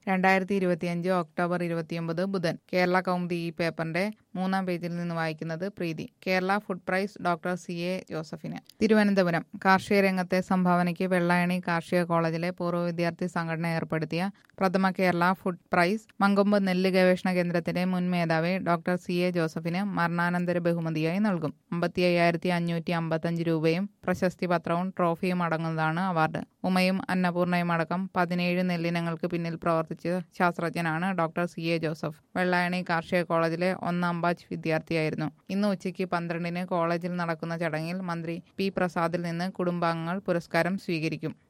രണ്ടായിരത്തി ഇരുപത്തിയഞ്ച് ഒക്ടോബർ ഇരുപത്തിയൊമ്പത് ബുധൻ കേരള കൗമുദി ഈ പേപ്പറിന്റെ മൂന്നാം പേജിൽ നിന്ന് വായിക്കുന്നത് Preethi Kerala food prize doctor C A ജോസഫിന് തിരുവനന്തപുരം കാർഷിക രംഗത്തെ സംഭാവനയ്ക്ക് വെള്ളായണി കാർഷിക കോളേജിലെ പൂർവ്വ വിദ്യാർത്ഥി സംഘടന ഏർപ്പെടുത്തിയ പ്രഥമ കേരള ഫുഡ് പ്രൈസ് മങ്കൊമ്പ് നെല്ല് ഗവേഷണ കേന്ദ്രത്തിലെ മുൻ മേധാവി ഡോക്ടർ സി എ ജോസഫിന് മരണാനന്തര ബഹുമതിയായി നൽകും അമ്പത്തി അയ്യായിരത്തി അഞ്ഞൂറ്റി അമ്പത്തഞ്ച് രൂപയും പ്രശസ്തി പത്രവും ട്രോഫിയും അടങ്ങുന്നതാണ് അവാർഡ് ഉമയും അന്നപൂർണയും അടക്കം പതിനേഴ് നെല്ലിനങ്ങൾക്ക് പിന്നിൽ പ്രവർത്തിച്ച ശാസ്ത്രജ്ഞനാണ് doctor C A Joseph Vellayani കാർഷിക കോളേജിലെ ഒന്നാം ബാച്ച് വിദ്യാർത്ഥിയായിരുന്നു ഇന്ന് ഉച്ചയ്ക്ക് പന്ത്രണ്ടിന് കോളേജിൽ നടക്കുന്ന ചടങ്ങിൽ മന്ത്രി പി പ്രസാദിൽ നിന്ന് കുടുംബാംഗങ്ങൾ പുരസ്കാരം സ്വീകരിക്കും